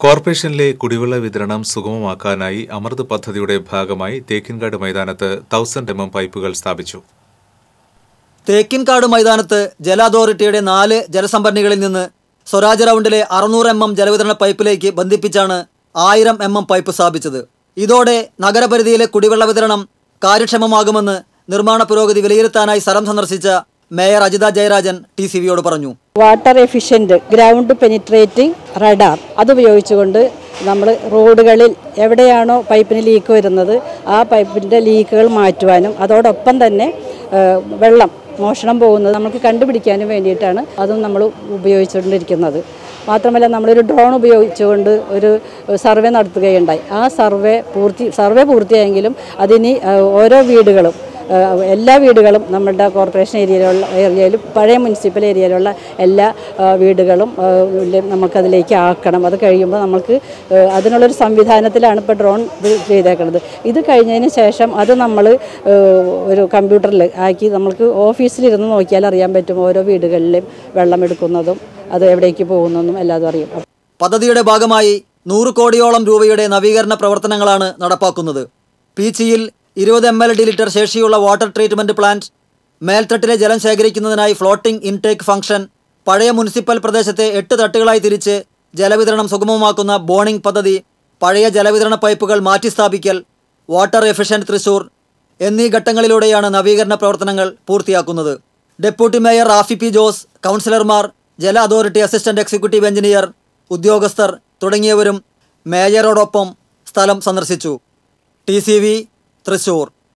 കോർപ്പറേഷനിലെ കുടിവെള്ള വിതരണം സുഗമമാക്കാനായി അമൃത് പദ്ധതിയുടെ ഭാഗമായി തേക്കിൻകാട് മൈതാനത്ത് തൗസൻഡ് എം എം പൈപ്പുകൾ സ്ഥാപിച്ചു തേക്കിൻകാട് മൈതാനത്ത് ജല അതോറിറ്റിയുടെ നാല് ജലസംഭരണികളിൽ നിന്ന് സ്വരാജ് റൗണ്ടിലെ അറുന്നൂറ് എം എം ജലവിതരണ പൈപ്പിലേക്ക് ബന്ധിപ്പിച്ചാണ് ആയിരം എം എം പൈപ്പ് സ്ഥാപിച്ചത് ഇതോടെ നഗരപരിധിയിലെ കുടിവെള്ള വിതരണം കാര്യക്ഷമമാകുമെന്ന് നിർമ്മാണ പുരോഗതി വിലയിരുത്താനായി സ്ഥലം സന്ദർശിച്ച mayor Ajitha Jayarajan T C വിയോട് പറഞ്ഞു water efficient ground penetrating radar അതുപയോഗിച്ചുകൊണ്ട് നമ്മൾ റോഡുകളിൽ എവിടെയാണോ പൈപ്പിന് ലീക്ക് വരുന്നത് ആ പൈപ്പിൻ്റെ ലീക്കുകൾ മാറ്റുവാനും അതോടൊപ്പം തന്നെ ഏഹ്, വെള്ളം മോഷണം പോകുന്നത് നമുക്ക് കണ്ടുപിടിക്കാനും വേണ്ടിയിട്ടാണ് അതും നമ്മൾ ഉപയോഗിച്ചുകൊണ്ടിരിക്കുന്നത് മാത്രമല്ല നമ്മളൊരു ഡ്രോൺ ഉപയോഗിച്ചുകൊണ്ട് ഒരു സർവേ നടത്തുകയുണ്ടായി ആ സർവേ പൂർത്തി സർവേ പൂർത്തിയായെങ്കിലും അതിനി ഏഹ്, ഓരോ വീടുകളും ഏഹ് എല്ലാ വീടുകളും നമ്മുടെ കോർപ്പറേഷൻ ഏരിയയിലുള്ള ഏരിയയിലും പഴയ മുനിസിപ്പൽ ഏരിയയിലുള്ള എല്ലാ ഏഹ് വീടുകളും ഏഹ് ല് നമുക്കതിലേക്ക് ആക്കണം അത് കഴിയുമ്പോൾ നമുക്ക് ഏഹ് അതിനുള്ളൊരു സംവിധാനത്തിലാണ് ഇപ്പോൾ ഡ്രോൺ ഇത് ചെയ്തേക്കുന്നത് ഇത് കഴിഞ്ഞതിന് ശേഷം അത് നമ്മൾ ഒരു കമ്പ്യൂട്ടറിൽ ആക്കി നമുക്ക് ഓഫീസിലിരുന്ന് നോക്കിയാൽ അറിയാൻ പറ്റും ഓരോ വീടുകളിലും വെള്ളം എടുക്കുന്നതും അത് എവിടേക്ക് പോകുന്നതും എല്ലാതും അറിയും പദ്ധതിയുടെ ഭാഗമായി നൂറ് കോടിയോളം രൂപയുടെ നവീകരണ പ്രവർത്തനങ്ങളാണ് നടപ്പാക്കുന്നത് പീച്ചിയിൽ ഇരുപത് എം എൽ ഡി ലിറ്റർ ശേഷിയുള്ള വാട്ടർ ട്രീറ്റ്മെന്റ് പ്ലാന്റ് മേൽത്തട്ടിലെ ജലം ശേഖരിക്കുന്നതിനായി ഫ്ലോട്ടിംഗ് ഇൻടേക്ക് ഫംഗ്ഷൻ പഴയ മുനിസിപ്പൽ പ്രദേശത്തെ എട്ട് തട്ടുകളായി തിരിച്ച് ജലവിതരണം സുഗമമാക്കുന്ന ബോണിംഗ് പദ്ധതി പഴയ ജലവിതരണ പൈപ്പുകൾ മാറ്റിസ്ഥാപിക്കൽ വാട്ടർ എഫിഷ്യന്റ് തൃശൂർ എന്നീ ഘട്ടങ്ങളിലൂടെയാണ് നവീകരണ പ്രവർത്തനങ്ങൾ പൂർത്തിയാക്കുന്നത് deputy mayor Rafi P Jose കൗൺസിലർമാർ ജല അതോറിറ്റി അസിസ്റ്റന്റ് എക്സിക്യൂട്ടീവ് എഞ്ചിനീയർ ഉദ്യോഗസ്ഥർ തുടങ്ങിയവരും മേയറോടൊപ്പം സ്ഥലം സന്ദർശിച്ചു ടി സി വി തൃശൂർ